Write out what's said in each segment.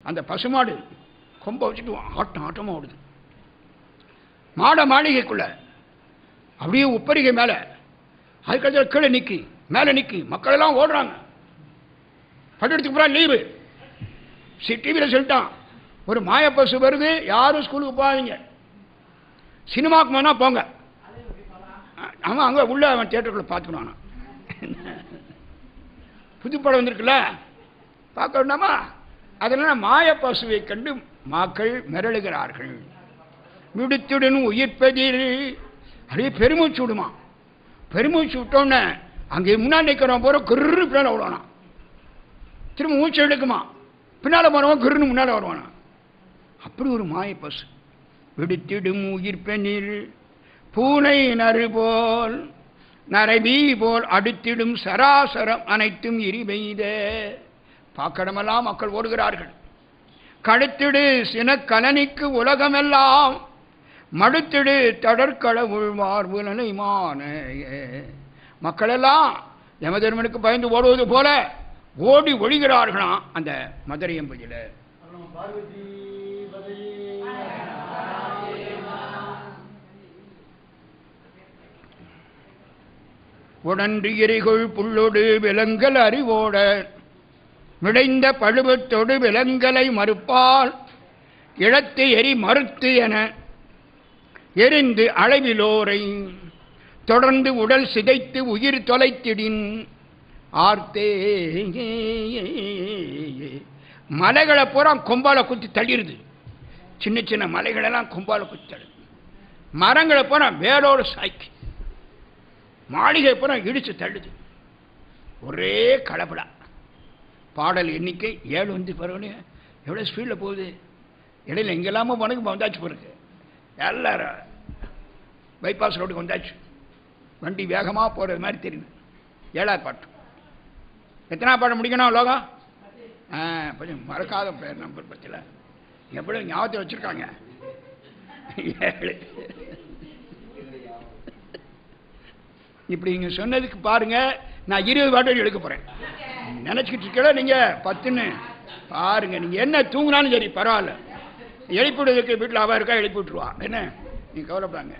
அந்த பசுமாடு கொம்பை வச்சுட்டு ஆட்டம் ஆட்டமாக ஓடுது மாட மாளிகைக்குள்ள அப்படியே உப்பரிகை மேலே அதுக்கடுத்து கீழே நிற்கி மேலே நிற்கி மக்கள் எல்லாம் ஓடுறாங்க பள்ளிடத்துக்கு பூரா லீவு சி டிவியில் சொல்லிட்டான் ஒரு மாய பசு வருது யாரும் ஸ்கூலுக்கு போகாதீங்க சினிமாவுக்கு போனா போங்க அவன் அங்கே உள்ள அவன் தியேட்டருக்குள்ள பார்த்துக்கணும் புது படம் வந்திருக்குல்ல பார்க்க வேண்டாமா அதனால் மாய பசுவை கண்டு மக்கள் மிரளுகிறார்கள் விடுத்துடன் உயிர்ப்பதில் அப்படியே பெருமூச்சு விடுமா பெருமூச்சு விட்டோன்னே அங்கே முன்னாடி நிற்கிறவன் போகிற கிரு பின்னால் விடுவானா திரும்ப மூச்சு எடுக்குமா பின்னால் போகிறவன் கிருன்னு முன்னால் வருவானா அப்படி ஒரு மாய பசு விடுத்திடும் உயிர்ப்பெண்ணில் பூனை நறு போல் நரபி போல் அடுத்திடும் சராசரம் அனைத்தும் எரிபெய்த பாக்கடமெல்லாம் மக்கள் ஓடுகிறார்கள் கழுத்திடு சினக்கலனிக்கு உலகமெல்லாம் மடுத்திடு தடற்களவுள் மார்பு நிலைமான மக்களெல்லாம் யமதர்மனுக்கு பயந்து ஓடுவது போல ஓடி ஒழிகிறார்களாம் அந்த மதுரையம்பதியில் பார்வதி பதவி உடன்று எரிகொள் புள்ளொடு விலங்கல் அறிவோட விளைந்த பழுவத்தொடு விலங்கலை மறுப்பால் இழத்து எரி மறுத்து என எரிந்து அளவிலோரை தொடர்ந்து உடல் சிதைத்து உயிர் தொலைத்திடின் ஆர்த்தே மலைகளை பூரா கொம்பால குத்தி தள்ளிடுது சின்ன சின்ன மலைகளெல்லாம் கொம்பால குத்தி தள்ளுது மரங்களை பூரா வேரோடு சாய்க்கு மாளிகை பூரா இடிச்சு தள்ளுது ஒரே கலப்படா பாடல் எண்ணிக்கை ஏழு வந்து பரவாயில்ல எவ்வளோ ஸ்பீடில் போகுது இடையில எங்கெல்லாமோ வணக்கம் வந்தாச்சு பிறகு எல்லாரும் பைபாஸ் ரோடுக்கு வந்தாச்சு வண்டி வேகமாக போகிறது மாதிரி தெரியுது ஏழாவது பாட்டு எத்தனா பாடம் முடிக்கணும் லோகம் ஆ கொஞ்சம் மறக்காத பேர் நம்பர் பற்றில எப்படி ஞாபகத்தில் வச்சுருக்காங்க ஏழு இப்படி நீங்க சொன்னதுக்கு பாருங்க நான் இருபது பாட்டு எடுக்க போறேன் நினைச்சுக்கிட்டு இருக்கல நீங்க பத்துன்னு பாருங்க நீங்க என்ன தூங்கினாலும் சரி பரவாயில்ல எழுப்பி விடுறதுக்கு வீட்டில் அவ இருக்கா எழுப்பி விட்டுருவா என்ன நீ கவலைப்படாங்க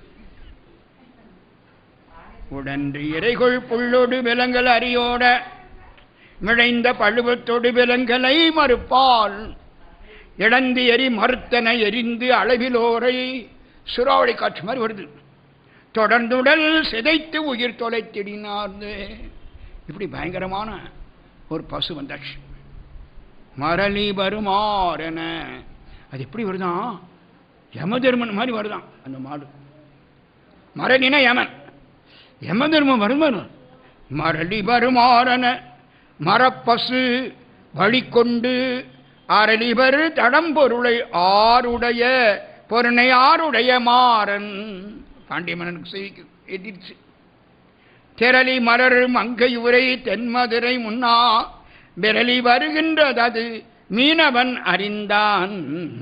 உடன்று இறைகொள் புள்ளோடு விலங்கல் அரியோட மிழைந்த பழுவத்தொடு விலங்கலை மறுப்பால் இழந்து எரி மறுத்தன எரிந்து அளவிலோரை சுறாவளி காட்சி மாதிரி வருது தொடர்ந்துடல் சிதைத்து உயிர் தொலைத்திடினார்ந்து இப்படி பயங்கரமான ஒரு பசு வந்தாச்சு மரளி வருமாறென அது எப்படி வருதான் யமதர்மன் மாதிரி வருதான் அந்த மாடு மரளினா யமன் யமதர்மன் வருமன் மரளி வருமாறன மரப்பசு வழிகொண்டு அரளிவர் தடம்பொருளை ஆருடைய பொருணை ஆருடைய மாறன் பாண்டிய மன்னனுக்கு செய்திக்கு எதிர்த்து திரளி மலர் மங்கை உரை தென்மதுரை முன்னா விரலி வருகின்றதது மீனவன் அறிந்தான்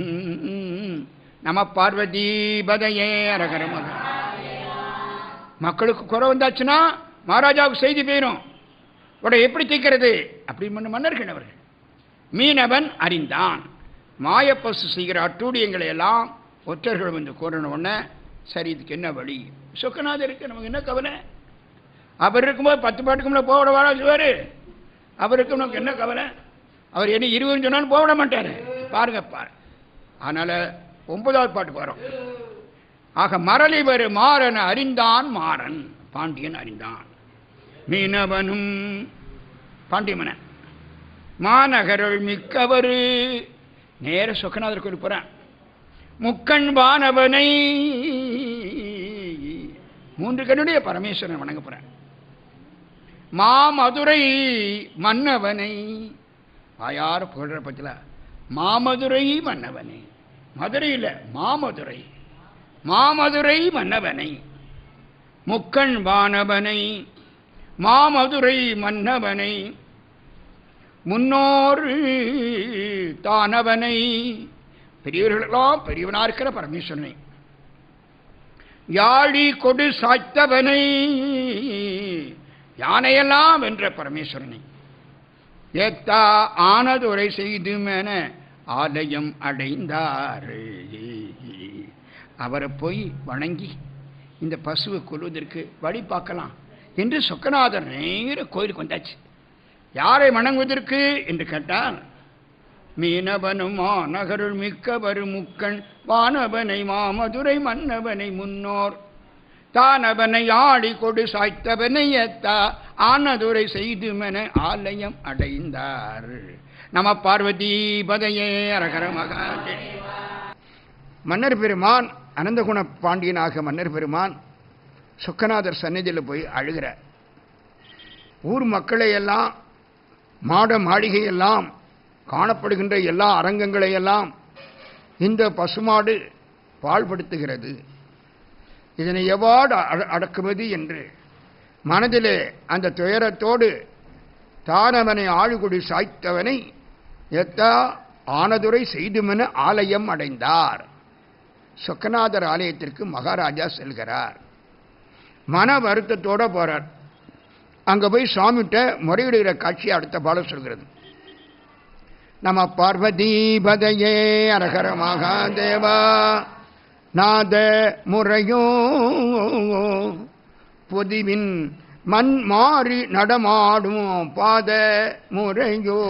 நம பார்வதி பதையே அரகரமக மக்களுக்கு குறை வந்தாச்சுன்னா மகாராஜாவுக்கு செய்தி போயிடும் உடைய எப்படி தீக்கிறது அப்படி மன்ன மன்னர்கள் அவர்கள் மீனவன் அறிந்தான் மாயப்பசு செய்கிற அட்டூழியங்களை எல்லாம் ஒற்றர்கள் வந்து கூறின உடனே சரி இதுக்கு என்ன வழி சொக்கநாதர் இருக்கு நமக்கு என்ன கவலை அவர் இருக்கும்போது பத்து பாட்டுக்கு மேலே போக வாழ சொல்லுவார் அவருக்கு நமக்கு என்ன கவலை அவர் என்ன இருபது சொன்னாலும் போக விட மாட்டார் பாருங்க பாரு அதனால் ஒன்பதாவது பாட்டு போகிறோம் ஆக மரளி வரு மாறன் அறிந்தான் மாறன் பாண்டியன் அறிந்தான் மீனவனும் பாண்டியமனன் மாநகருள் மிக்கவர் நேர சொக்கநாதர் கோயில் போகிறேன் முக்கண் வானவனை மூன்று கண்ணுடைய பரமேஸ்வரன் வணங்க போறேன் மாமதுரை மன்னவனை வாயார புகழ பத்தில மாமதுரை மன்னவனை மதுரை இல்ல மாமதுரை மாமதுரை மன்னவனை முக்கண் வானவனை மாமதுரை மன்னவனை முன்னோர் தானவனை பெரியவர்களெல்லாம் பெரியவனா இருக்கிற பரமேஸ்வரனை யாழி கொடு சாய்த்தவனை யானையெல்லாம் வென்ற பரமேஸ்வரனை ஏத்தா ஆனதுரை செய்துமென ஆலயம் அடைந்தார் அவரை போய் வணங்கி இந்த பசுவை கொல்வதற்கு வழி பார்க்கலாம் என்று சொக்கநாதர் நேர கோயிலுக்கு வந்தாச்சு யாரை வணங்குவதற்கு என்று கேட்டால் மீனவனும் மாநகருள் மிக்கவரு முக்கண் வானவனை மாமதுரை மன்னவனை முன்னோர் தானவனை ஆடி கொடு சாய்த்தவனை எத்தா ஆனதுரை செய்துமென ஆலயம் அடைந்தார் நம பார்வதி பதையே அரகர மகாதேவ மன்னர் பெருமான் அனந்தகுண பாண்டியனாக மன்னர் பெருமான் சொக்கநாதர் சந்நிதியில் போய் அழுகிறார் ஊர் மக்களை எல்லாம் மாட மாளிகையெல்லாம் காணப்படுகின்ற எல்லா அரங்கங்களை எல்லாம் இந்த பசுமாடு பாழ்படுத்துகிறது இதனை எவ்வாறு அட- அடக்குவது என்று மனதிலே அந்த துயரத்தோடு தானவனை ஆளுகுடி சாய்த்தவனை எத்தா ஆனதுரை செய்துமென ஆலயம் அடைந்தார் சொக்கநாதர் ஆலயத்திற்கு மகாராஜா செல்கிறார் மன வருத்தத்தோட போறார் அங்க போய் சுவாமிகிட்ட முறையிடுகிற காட்சி அடுத்த பாடம் சொல்கிறது நம பார்வதி பதையே அரகர மகாதேவா நாத முறையோ பொதிவின் மண் மாறி நடமாடும் பாத முறையோ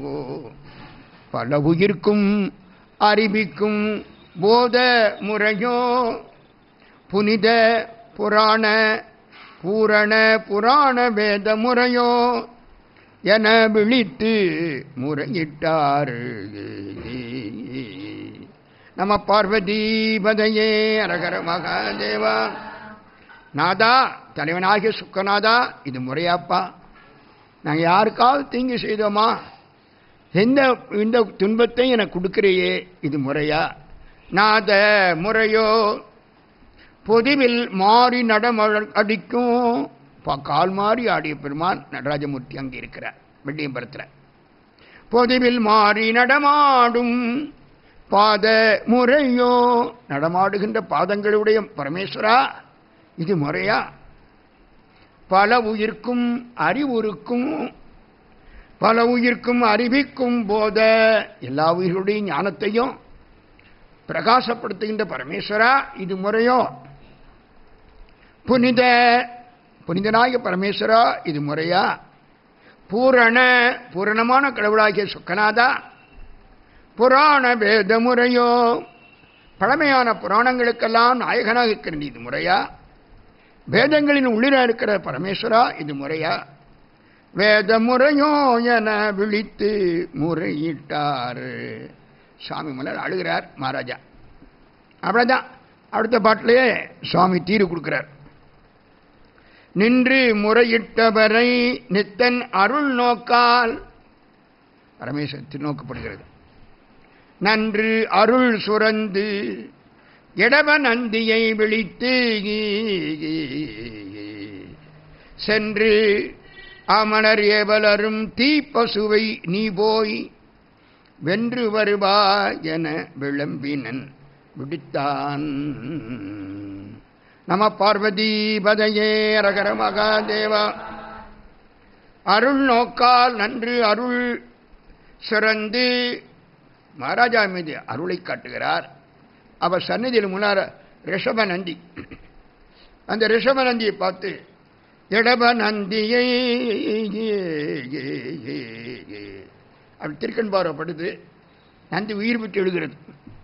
பல உயிர்க்கும் அறிவிக்கும் போத முறையோ புனித புராண பூரண புராண வேத முறையோ என விழித்து முறையிட்டார் நம பார்வதி பதையே அரகர மகாதேவா நாதா தலைவனாகிய சுக்கநாதா இது முறையாப்பா நாங்கள் யாருக்காவது தீங்கு செய்தோமா எந்த இந்த துன்பத்தை எனக்கு கொடுக்கிறையே இது முறையா நாத முறையோ பொதுவில் மாறி நடம அடிக்கும் பா- கால் மாறி ஆடிய பெருமான் நடராஜமூர்த்தி அங்கே இருக்கிறார் வெள்ளியம்பரத்தில் பொதுவில் மாறி நடமாடும் பாத முறையோ நடமாடுகின்ற பாதங்களுடைய பரமேஸ்வரா இது முறையா பல உயிர்க்கும் அறிவுருக்கும் பல உயிர்க்கும் அறிவிக்கும் போத எல்லா உயிர்களுடைய ஞானத்தையும் பிரகாசப்படுத்துகின்ற பரமேஸ்வரா இது முறையோ புனித புனிதனாகிய பரமேஸ்வரா இது முறையா பூரண பூரணமான கடவுளாகிய சுக்கநாதா புராண வேத முறையோ பழமையான புராணங்களுக்கெல்லாம் நாயகனாக இருக்கிற இது முறையா வேதங்களின் உள்ளிர இருக்கிற பரமேஸ்வரா இது முறையா வேத முறையோ என விழித்து முறையிட்டார் சாமி மலர் அழுகிறார் மகாராஜா அவ்வளோதான் அடுத்த பாட்டிலேயே சுவாமி தீர்வு கொடுக்கிறார் நின்று முறையிட்டவரை நித்தன் அருள் நோக்கால் பரமேஸ்வரன் திருநோக்கப்படுகிறது நன்று அருள் சுரந்து இடவ நந்தியை விழித்து சென்று அமணர் ஏவலரும் தீப்பசுவை நீ போய் வென்று வருவாய் என விளம்பினன் விடுத்தான் நம பார்வதி பதையே ரகர மகாதேவா அருள் நோக்கால் நன்று அருள் சிறந்து மகாராஜா மீது அருளை காட்டுகிறார் அவர் சந்நிதியில் முன்னார ரிஷப நந்தி அந்த ரிஷப நந்தியை பார்த்து இடப நந்தியை அப்படி திருக்கண்பாரப்படுது நந்தி உயிர் விட்டு எழுகிறது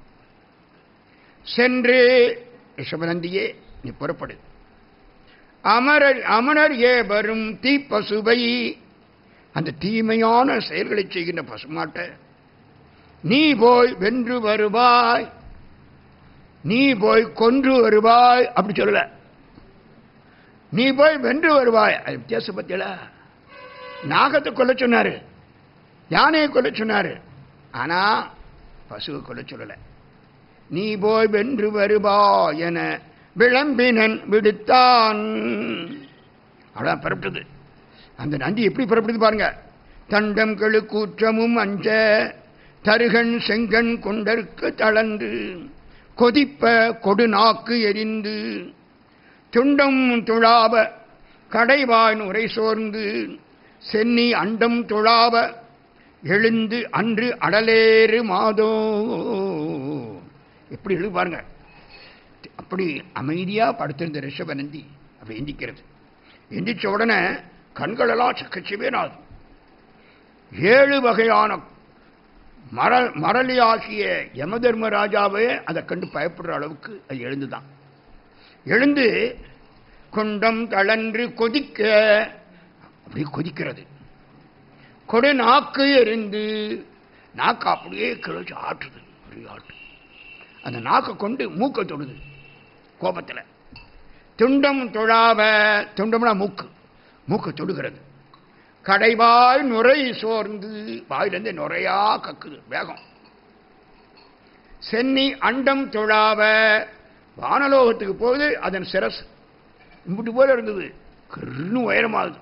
சென்று ரிஷபநந்தியே நீ புறப்படு அமரர் அமரர் ஏ வரும் தீப்பசுவை அந்த தீமையான செயல்களை செய்கின்ற பசுமாட்டை நீ போய் வென்று வருவாய் நீ போய் கொன்று வருவாய் அப்படி சொல்லல நீ போய் வென்று வருவாய் அது வித்தியாசம் பத்தியல நாகத்தை கொல்ல சொன்னாரு யானையை கொல்ல சொன்னாரு ஆனா பசுவை கொல்ல சொல்லல நீ போய் வென்று வருவாய் என விளம்பினன் விடுத்தான் அவ்வளோதான் புறப்பட்டது அந்த நந்தி எப்படி புறப்படுது பாருங்க தண்டம் கெழு கூற்றமும் அஞ்ச தருகன் செங்கன் கொண்டற்கு தளர்ந்து கொதிப்ப கொடுநாக்கு எரிந்து துண்டம் துழாவ கடைவாய் உரை சோர்ந்து சென்னி அண்டம் துழாவ எழுந்து அன்று அடலேறு மாதோ எப்படி எழுது பாருங்க அப்படி அமைதியா படுத்திருந்த ரிஷபநந்தி அப்படி எந்திக்கிறது எந்திரிச்ச உடனே கண்களெல்லாம் சக்கச்சிவேனாது ஏழு வகையான மர மரளி ஆகிய யமதர்மராஜாவே அதை கண்டு பயப்படுற அளவுக்கு அது எழுந்துதான் எழுந்து குண்டம் தளன்று கொதிக்க அப்படி கொதிக்கிறது கொடு நாக்கு எரிந்து நாக்கு அப்படியே கிழிச்சு ஆட்டுது அப்படியே ஆட்டு அந்த நாக்கை கொண்டு மூக்கை தொடுது கோபத்தில் துண்டம் தொழாவ துண்டம்னா மூக்கு மூக்கு தொடுகிறது கடைவாய் நுரை சோர்ந்து வாயிலிருந்து நுரையா கக்குது வேகம் சென்னி அண்டம் தொழாவ வானலோகத்துக்கு போகுது அதன் சிரஸ் இம்புட்டு போல இருந்தது கருன்னு உயரமாகுது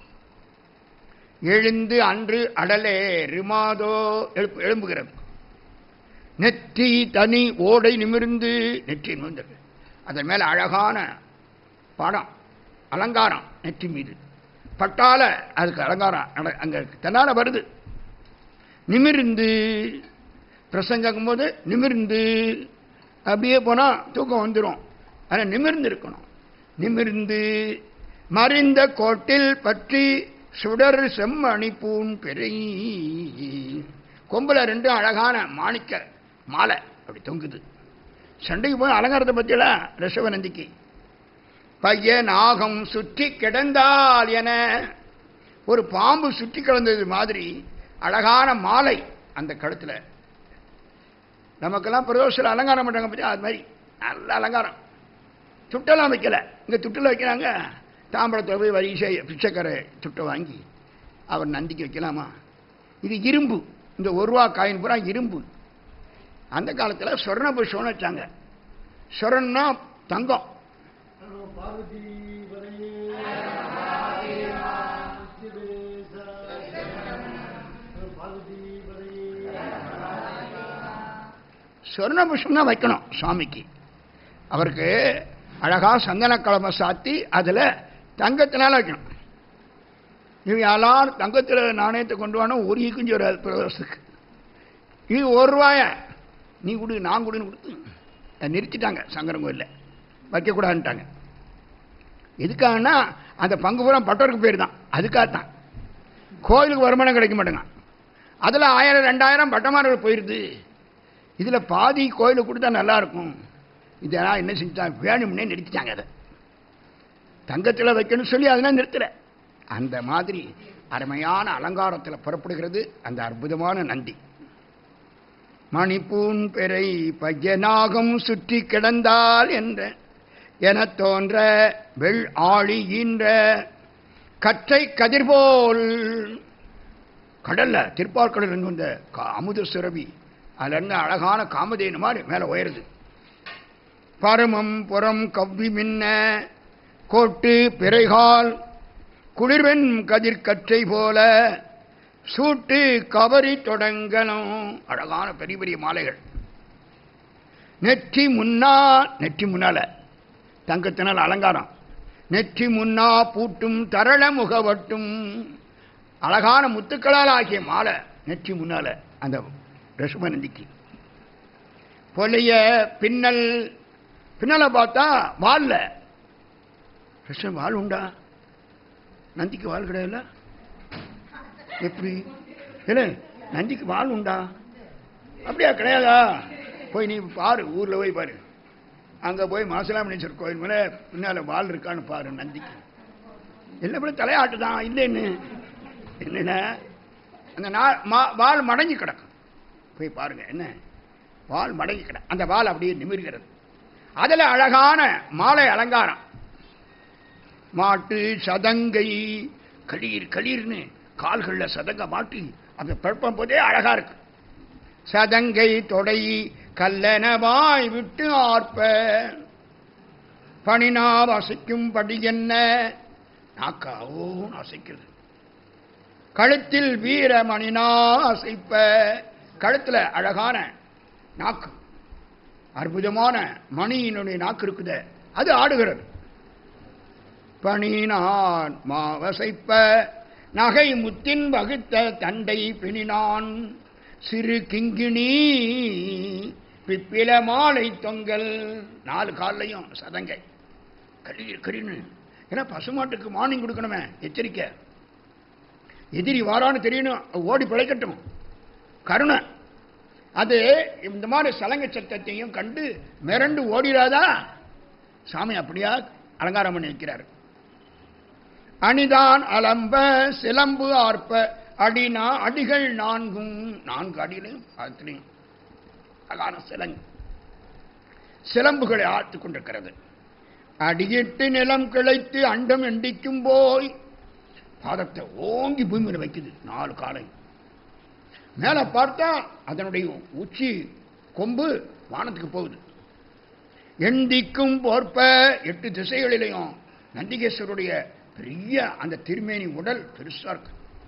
எழுந்து அன்று அடலே ரிமாதோ எழுப்பு எழும்புகிறது நெற்றி தனி ஓடை நிமிர்ந்து நெற்றி நிமிர்ந்தது அதன் மேல அழகான படம் அலங்காரம் நெற்றி மீது பட்டால அதுக்கு அலங்காரம் அட- அங்க தன்னால வருது நிமிர்ந்து பிரசங்கம் போது நிமிர்ந்து அப்படியே போனா தூக்கம் வந்துடும் ஆனால் நிமிர்ந்து இருக்கணும் நிமிர்ந்து மறிந்த கோட்டில் பற்றி சுடர் செம்மணி பூன் பெரை கொம்புல ரெண்டு அழகான மாணிக்க மாலை அப்படி தொங்குது சண்டைக்கு போய் அலங்காரத்தை பற்றியெல்லாம் ரிஷவநந்திக்கு பைய நாகம் சுற்றி கிடந்தால் என ஒரு பாம்பு சுற்றி கிடந்தது மாதிரி அழகான மாலை அந்த கழுத்துல நமக்கெல்லாம் பிரதோஷத்தில் அலங்காரம் பண்ணுறாங்க பற்றி அது மாதிரி நல்ல அலங்காரம் துட்டெல்லாம் வைக்கல இங்கே துட்டில் வைக்கிறாங்க தாம்பரத்தில் போய் வரிசை பிச்சைக்கரை துட்டை வாங்கி அவர் நந்திக்கு வைக்கலாமா இது இரும்பு இந்த ஒரு ரூபா காயின் பூரா இரும்பு அந்த காலத்தில் சொர்ண புஷ்பம்னு வச்சாங்க சொரன்னா தங்கம் நம பார்வதி வரையே பார்வதி வரையே சொர்ண புஷ்பம் தான் வைக்கணும் சுவாமிக்கு அவருக்கு அழகா சந்தன கலமை சாத்தி அதில் தங்கத்தினால வைக்கணும் இவங்க எல்லாரும் தங்கத்தில் நாணயத்தை கொண்டு வானோம் ஒரு ஈக்குஞ்சு வராது பிரதோஷத்துக்கு இது ஒரு ரூபாய நீ கொடு நான் கொடுன்னு கொடுத்து அதை நிறுத்திட்டாங்க சங்கரன் கோயிலில் வைக்கக்கூடாதுன்ட்டாங்க எதுக்காகனா அந்த பங்கு பூரா பட்டருக்கு பேர் தான் அதுக்காகத்தான் கோயிலுக்கு வருமானம் கிடைக்க மாட்டேங்க அதில் ஆயிரம் ரெண்டாயிரம் பட்டமார்கள் போயிடுது இதில் பாதி கோயிலுக்கு கொடுத்தா நல்லா இருக்கும் இதெல்லாம் என்ன செஞ்சாங்க வேணும்னே நிறுத்திட்டாங்க அதை தங்கத்தில் வைக்கணும்னு சொல்லி அதெல்லாம் நிறுத்தல அந்த மாதிரி அருமையான அலங்காரத்தில் புறப்படுகிறது அந்த அற்புதமான நந்தி மணிப்பூன் பெறை பையனாகம் சுற்றி கிடந்தால் என்ற எனத் தோன்ற வெள் ஆழி ஈன்ற கற்றை கதிர்போல் கடல்ல திருப்பாற்கடல் இருந்து வந்த கா- அமுத சுரபி அதுல இருந்து அழகான காமதேனு மாதிரி மேல உயருது பரமம் புறம் கவ்வி மின்ன கோட்டு பிறைகால் குளிர்வெண் கதிர்கற்றை போல சூட்டு கவரி தொடங்கணும் அழகான பெரிய பெரிய மாலைகள் நெற்றி முன்னா நெற்றி முன்னால தங்கத்தினால் அலங்காரம் நெற்றி முன்னா பூட்டும் தரள முகவட்டும் அழகான முத்துக்களால் ஆகிய மாலை நெற்றி முன்னால அந்த ரிஷபநந்திக்கு பொலிய பின்னல் பின்னலை பார்த்தா வால்ல ரிஷபம் வால் உண்டா நந்திக்கு வால் கிடையாதுல்ல எப்படி இல்லை நந்திக்கு வால் உண்டா அப்படியா கிடையாதா போய் நீ பாரு ஊரில் போய் பாரு அங்கே போய் மாசலாமணீஸ்வரர் கோயில் மேலே பின்னால் வால் இருக்கான்னு பாரு நந்திக்கு இல்லை கூட தலையாட்டு தான் இல்லைன்னு என்னென்ன அந்த நா- மா- வால் மடங்கி கிடக்கும் போய் பாருங்க என்ன வால் மடங்கி கிடக்கும் அந்த வால் அப்படியே நிமிர்கிறது அதில் அழகான மாலை அலங்காரம் மாட்டு சதங்கை களீர் களீர்னு கால்களில் சதங்க மாட்டி அப்படி பழப்பம் போதே அழகா இருக்கு சதங்கை தொடை கல்லனவாய் விட்டு ஆர்ப்ப பணினா அசைக்கும் படி என்ன நாக்காவும் அசைக்கிறது கழுத்தில் வீரமணினா அசைப்ப கழுத்துல அழகான நாக்கு அற்புதமான மணியினுடைய நாக்கு இருக்குதே அது ஆடுகிறது பணினான் மாவசைப்ப நகை முத்தின் வகுத்த தண்டை பிணினான் சிறு கிங்கிணி பிப்பில மாலை தொங்கல் நாலு கால்லையும் சதங்கை கடி கடின்னு ஏன்னா பசுமாட்டுக்கு மார்னிங் கொடுக்கணுமே எச்சரிக்கை எதிரி வாரான்னு தெரியணும் ஓடி பிழைக்கட்டும் கருணை அது இந்த மாதிரி சலங்க சத்தத்தையும் கண்டு மிரண்டு ஓடிடாதா சாமி அப்படியா அலங்காரம் பண்ணி வைக்கிறார் அணிதான் அலம்ப சிலம்பு ஆர்ப்ப அடினா அடிகள் நான்கும் நான்கு அடியிலையும் பார்த்துலையும் அழகான சிலங்கு சிலம்புகளை ஆழ்த்து கொண்டிருக்கிறது அடியிட்டு நிலம் கிளைத்து அண்டம் எண்டிக்கும் போய் பாதத்தை ஓங்கி பூமியில் வைக்குது நாலு காலை மேல பார்த்தா அதனுடைய உச்சி கொம்பு வானத்துக்கு போகுது எண்டிக்கும் போர்ப்ப எட்டு திசைகளிலையும் நந்திகேஸ்வருடைய பெரிய அந்த திருமேனி உடல் பெருசா இருக்கு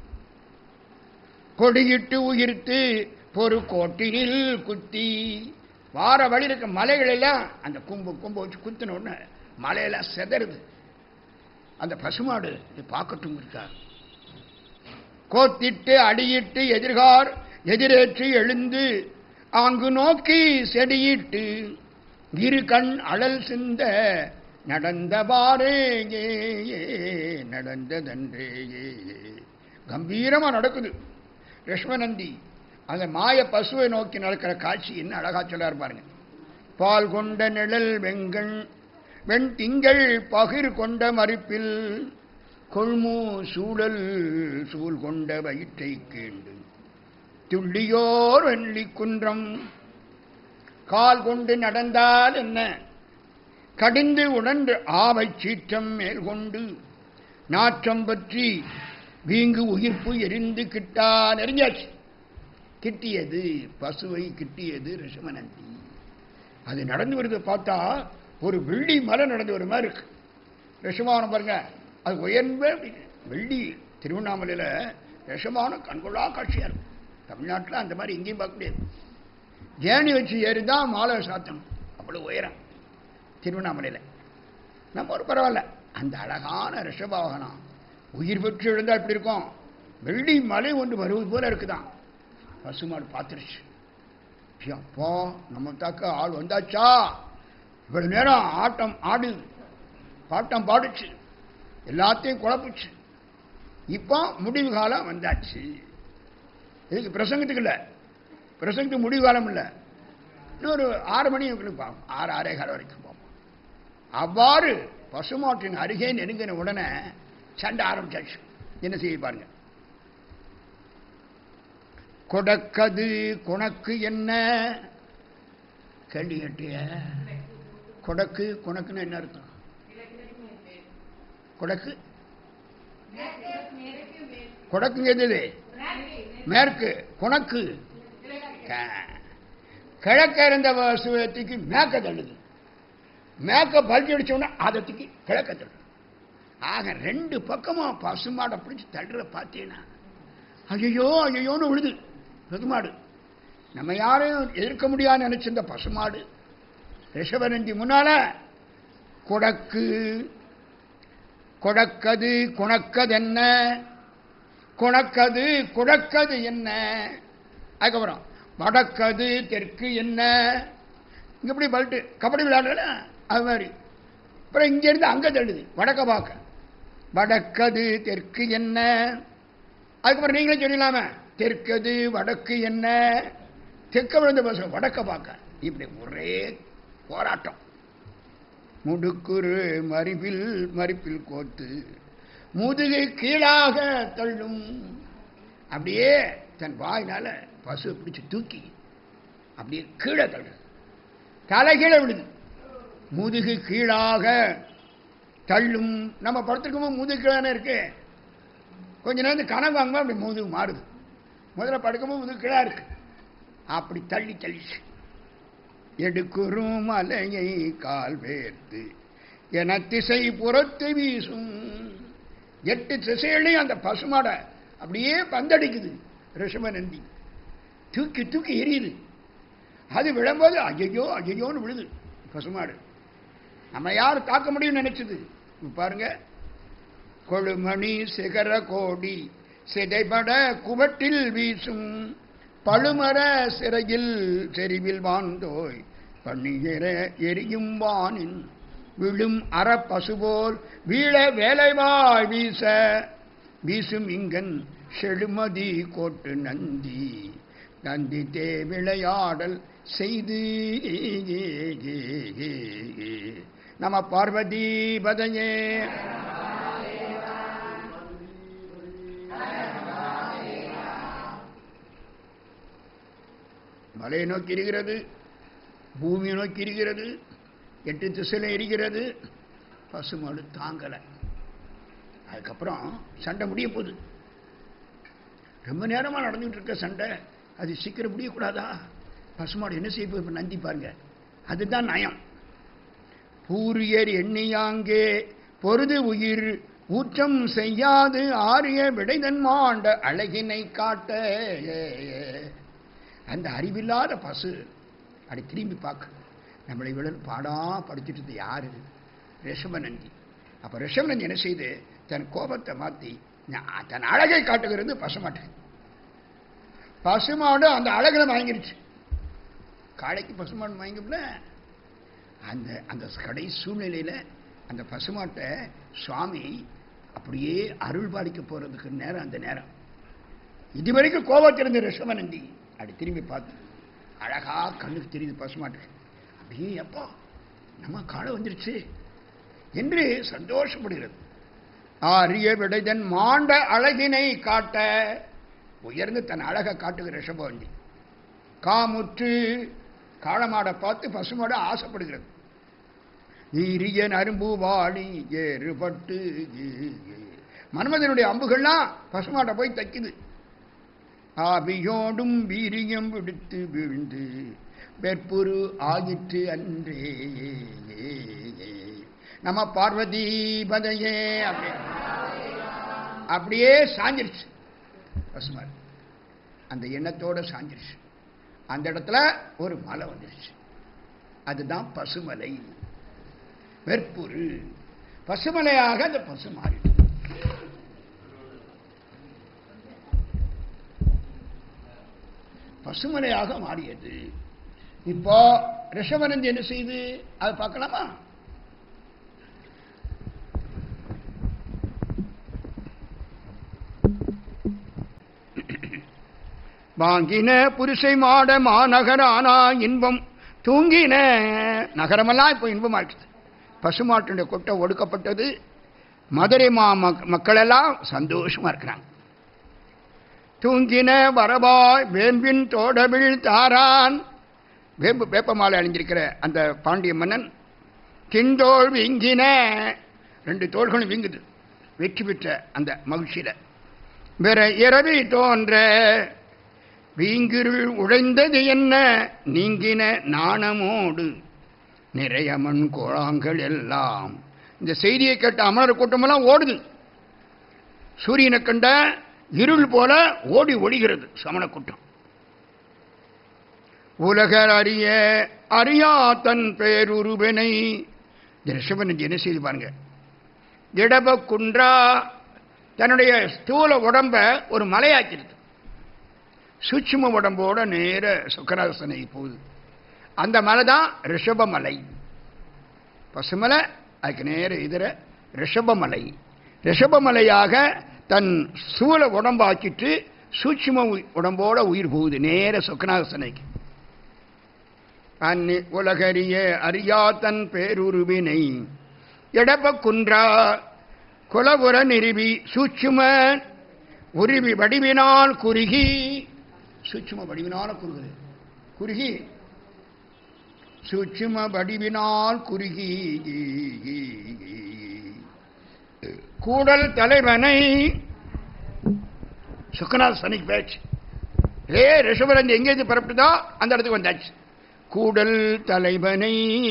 கொடியிட்டு உயிர்த்து பொறு கோட்டினில் குத்தி வார வழி இருக்க மலைகள் எல்லாம் அந்த கொம்பு கொம்பு வச்சு குத்தின உடனே மலையெல்லாம் செதறுது அந்த பசுமாடு இது பார்க்கட்டும் இருக்கார் கோத்திட்டு அடியிட்டு எதிர்கார் எதிரேற்றி எழுந்து அங்கு நோக்கி செடியிட்டு இரு கண் அழல் சிந்த நடந்தவாறே ஏ, ஏ, நடந்ததன்றே ஏ, ஏ. கம்பீரமா நடக்குது ரிஷ்வநந்தி அந்த மாய பசுவை நோக்கி நடக்கிற காட்சி என்ன அழகா சொல்லார் பாருங்க பால் கொண்ட நிழல் வெங்கண் வெண் திங்கள் பகிர் கொண்ட மறுப்பில் கொள்மூ சூழல் சூழ் கொண்ட வயிற்றை கீண்டு துள்ளியோர் வெள்ளி குன்றம் கால் கொண்டு நடந்தால் என்ன கடிந்து உணர்ந்து ஆவை சீற்றம் மேல் கொண்டு நாற்றம் பற்றி வீங்கு உயிர்ப்பு எரிந்து கிட்டா நெறிஞ்சாச்சு கிட்டியது பசுவை கிட்டியது ரிஷமநந்தி அது நடந்து வருது பார்த்தா ஒரு வெள்ளி மலை நடந்து வர மாதிரி இருக்கு ரிஷமானம் பாருங்க அது உயர்ந்த வெள்ளி திருவண்ணாமலையில் ரிஷமான கண்கொள்ளா காட்சியா இருக்கும் தமிழ்நாட்டில் அந்த மாதிரி எங்கேயும் பார்க்க முடியாது ஏணி வச்சு ஏறி தான் மாலை சாத்தணும் அவ்வளோ உயரம் திருவண்ணாமலையில் நம்ம ஒரு பரவாயில்ல அந்த அழகான ரிஷபாகனம் உயிர் பெற்று எழுந்தா இப்படி இருக்கும் வெள்ளி மலை ஒன்று வருவது போல இருக்குதான் பசுமாடு பார்த்துருச்சு அப்பா நம்ம தாக்க ஆள் வந்தாச்சா இவ்வளவு நேரம் ஆட்டம் ஆடு பாட்டம் பாடுச்சு எல்லாத்தையும் குழப்புச்சு இப்போ முடிவு காலம் வந்தாச்சு இதுக்கு பிரசங்கத்துக்கு இல்லை பிரசங்கத்துக்கு முடிவு காலம் இல்லை இன்னொரு ஆறு மணி பார்ப்போம் ஆறு ஆறே காலம் வரைக்கும் பார்ப்போம் அவ்வாறு பசுமாட்டின் அருகே நெருங்கின உடனே சண்டை ஆரம்பிச்சாச்சு என்ன செய்ய பாருங்க கொடக்கது குணக்கு என்ன கேள்வி கேட்டிய கொடக்கு குணக்குன்னு என்ன அர்த்தம் கொடக்கு கொடக்குங்க எது மேற்கு குணக்கு கிழக்க இருந்த சுவத்துக்கு மேக்க தள்ளுது மேக்க பல்ஜி அடிச்சோன்னா அதை தூக்கி கிழக்க தள்ளுது ஆக ரெண்டு பக்கமும் பசுமாடை பிடிச்சி தள்ளுற பார்த்தீங்கன்னா ஐயோ ஐயோன்னு விழுது பசுமாடு நம்ம யாரையும் எதிர்க்க முடியாதுன்னு நினைச்சிருந்த பசுமாடு ரிஷபநந்தி முன்னால கொடக்கு கொடக்கது குணக்கது என்ன குணக்கது குடக்கது என்ன அதுக்கப்புறம் வடக்கது தெற்கு என்ன இங்க இப்படி பல்ட்டு கபடி விளையாடுறல அது மாதிரி அப்புறம் இங்கிருந்து அங்க தள்ளுது வடக்க பார்க்க வடக்கது தெற்கு என்ன அதுக்கப்புறம் நீங்களே சொல்லிடலாம தெற்கது வடக்கு என்ன தெற்க விழுந்த பசங்க வடக்க பார்க்க இப்படி ஒரே போராட்டம் முடுக்குரு மறிப்பில் மறிப்பில் கோத்து முதுகு கீழாக தள்ளும் அப்படியே தன் வாயினால பசு பிடிச்சு தூக்கி அப்படியே கீழே தள்ளு தலை கீழே விடுது முதுகு கீழாக தள்ளும் நம்ம படுத்துருக்கும் முதுகு கீழே இருக்கு கொஞ்ச நேரம் கனவு வாங்கும்போது அப்படி முதுகு மாறுது முதல்ல படுக்கும்போது முதுகு கீழா இருக்கு அப்படி தள்ளி தள்ளிச்சு எடுக்குறும் மலையை கால் வேர்த்து என திசை புறத்து வீசும் எட்டு திசைகளையும் அந்த பசுமாடை அப்படியே பந்தடிக்குது ரிஷபநந்தி தூக்கி தூக்கி எரியுது அது விழும்போது ஐயோ ஐயோன்னு விழுது பசுமாடு நம்ம யார் தாக்க முடியும்னு நினைச்சது இப்ப பாருங்க கொழுமணி சிகர கோடி சிதைபட குவட்டில் வீசும் பழுமர சிறையில் செறிவில் வாழ்ந்தோய் பன்னியர எரியும் வானின் விழும் அறப்பசுபோல் வீழ வேலைவாய் வீச வீசும் இங்கன் செழுமதி கோட்டு நந்தி நந்தி தே விளையாடல் செய்து நம பார்வதி பதையே மலையை நோக்கி இருக்கிறது பூமியை நோக்கி இருக்கிறது எட்டு திசையில் இருக்கிறது பசுமாடு தாங்கலை அதுக்கப்புறம் சண்டை முடிய போகுது ரொம்ப நேரமாக நடந்துகிட்டு இருக்க சண்டை அது சீக்கிரம் முடியக்கூடாதா பசுமாடு என்ன செய்ய போய் நந்தி பாருங்க அதுதான் நயம் பூரியர் எண்ணியாங்கே பொருது உயிர் ஊற்றம் செய்யாது ஆரிய விடைதன் மாண்ட அழகினை காட்ட அந்த அறிவில்லாத பசு அப்படி திரும்பி பார்க்க நம்மளை விட பாடா படிச்சுட்டு யாரு ரிஷபநந்தி அப்போ ரிஷபநந்தி என்ன செய்து தன் கோபத்தை மாற்றி தன் அழகை காட்டுகிறது பசுமாட்டேன் பசுமாடு அந்த அழகில் வாங்கிருச்சு காளைக்கு பசுமாடு வாங்கிப்பல அந்த அந்த கடை சூழ்நிலையில் அந்த பசுமாட்டை சுவாமி அப்படியே அருள் பாலிக்க போகிறதுக்கு நேரம் அந்த நேரம் இதுவரைக்கும் கோபத்திருந்த ரிஷபநந்தி அப்படி திரும்பி பார்த்து அழகா கண்ணுக்கு தெரியுது பசுமாட்டுக்கு அப்படியே எப்போ நம்ம காலை வந்துருச்சு என்று சந்தோஷப்படுகிறது ஆரிய விடைதன் மாண்ட அழகினை காட்ட உயர்ந்து தன் அழகை காட்டுகிற ரிஷபவண்டி காமுற்று காளமாடை பார்த்து பசுமாடு ஆசைப்படுகிறது நீரிய நரும்பு வாழி ஏறுபட்டு மன்மதனுடைய அம்புகள்லாம் பசுமாட்டை போய் தைக்குது ஆபியோடும் வீரியம் விடுத்து வீழ்ந்து வெற்புரு ஆயிற்று அன்றே நம்ம பார்வதி பதையே அப்படியே அப்படியே சாஞ்சிருச்சு பசுமாடு அந்த எண்ணத்தோட சாஞ்சிருச்சு அந்த இடத்துல ஒரு மலை வந்துருச்சு அதுதான் பசுமலை வெற்புரு பசுமலையாக அந்த பசு மாறிடுச்சு பசுமலையாக மாறியது இப்போ ரிஷபனந்தி என்ன செய்து அதை பார்க்கலாமா வாங்கின புருஷை மாட மாநகரானா இன்பம் தூங்கின நகரமெல்லாம் இப்போ இன்பமா இருக்குது பசுமாட்டுடைய கொட்டை ஒடுக்கப்பட்டது மதுரை மா மக்களெல்லாம் சந்தோஷமா இருக்கிறாங்க தூங்கின வரபாய் வேம்பின் தோடபிள் தாரான் வேம்பு வேப்பமாலை அணிஞ்சிருக்கிற அந்த பாண்டிய மன்னன் திண்டோள் வீங்கின ரெண்டு தோள்களும் வீங்குது வெற்றி பெற்ற அந்த மகிழ்ச்சியில வேற இரவி தோன்ற வீங்கிருள் உழைந்தது என்ன நீங்கின நாணமோடு நிறைய மண் கோழாங்கள் எல்லாம் இந்த செய்தியை கேட்ட அமரர் கூட்டமெல்லாம் ஓடுது சூரியனை கண்ட இருள் போல ஓடி ஒழிகிறது சமண கூட்டம் உலகர் அறிய அறியா தன் பேருருவனை ரிஷபன் என்ன செய்து பாருங்க இடப குன்றா தன்னுடைய ஸ்தூல உடம்ப ஒரு மலையாக்கிடுது சூட்சும உடம்போட நேர சுக்கராசனை போகுது அந்த மலை தான் ரிஷபமலை பசுமலை அதுக்கு நேர இதர ரிஷபமலை ரிஷபமலையாக தன் சூழ உடம்பாக்கிட்டு சூட்சும உடம்போட உயிர் போகுது நேர சொக்கநாசனைக்கு அன்னி உலகறிய அறியா தன் பேருருவினை எடப்ப குன்றா குலபுர நிறுவி சூட்சும உருவி வடிவினால் குறுகி சூட்சும வடிவினால குறுகுது குறுகி சூட்சும வடிவினால் குறுகி கூடல் தலைவனை சுக்கநாத் சனிக்கு பேச்சு ஏ ரிஷபரந்தி எங்கேருந்து பரப்புதோ அந்த இடத்துக்கு வந்தாச்சு கூடல் தலைவனை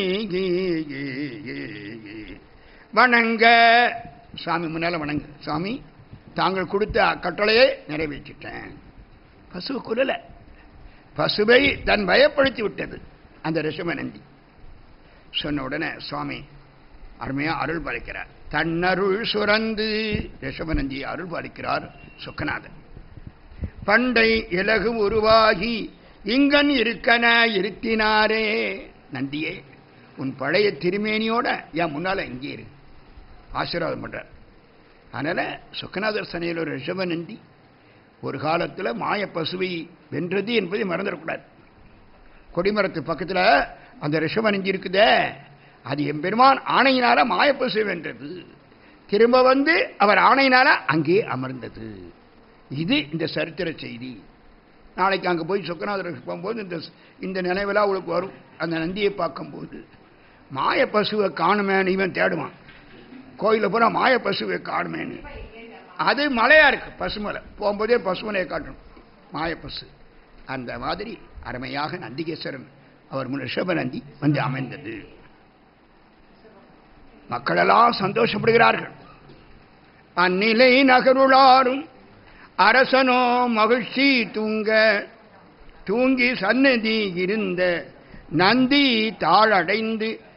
வணங்க சாமி முன்னால வணங்க சாமி தாங்கள் கொடுத்த கட்டளையை நிறைவேற்றிட்டேன் பசு குரல பசுவை தன் பயப்படுத்தி விட்டது அந்த ரிஷபநந்தி சொன்ன உடனே சுவாமி அருமையா அருள் படைக்கிறார் தன்னருள் சுரந்து ரிஷபநந்தி அருள் பாலிக்கிறார் சொக்கநாதன் பண்டை இலகு உருவாகி இங்கன் இருக்கன இருத்தினாரே நந்தியே உன் பழைய திருமேனியோட என் முன்னால இங்கே இரு ஆசீர்வாதம் பண்றார் அதனால சுக்கநாதர் சனையில் ஒரு ரிஷபநந்தி ஒரு காலத்தில் மாய பசுவை வென்றது என்பதை மறந்துடக்கூடாது கொடிமரத்து பக்கத்தில் அந்த ரிஷபநந்தி இருக்குதே அது எம்பெருமான் ஆணையினால மாயப்பசு வென்றது திரும்ப வந்து அவர் ஆணையினால அங்கே அமர்ந்தது இது இந்த சரித்திர செய்தி நாளைக்கு அங்கே போய் சொக்கநாதருக்கு போகும்போது இந்த இந்த நினைவெல்லாம் அவளுக்கு வரும் அந்த நந்தியை பார்க்கும்போது மாய பசுவை காணுமேன்னு இவன் தேடுவான் கோயிலில் பூரா மாய பசுவை காணுமேன்னு அது மலையா இருக்கு பசுமலை போகும்போதே பசுமலையை காட்டணும் மாயப்பசு அந்த மாதிரி அருமையாக நந்திகேஸ்வரன் அவர் முன் ரிஷபநந்தி வந்து அமைந்தது மக்களெல்லாம் சந்தோஷப்படுகிறார்கள் அந்நிலை நகருளாரும் அரசனோ மகிழ்ச்சி தூங்க தூங்கி சன்னதி இருந்த நந்தி தாழடைந்து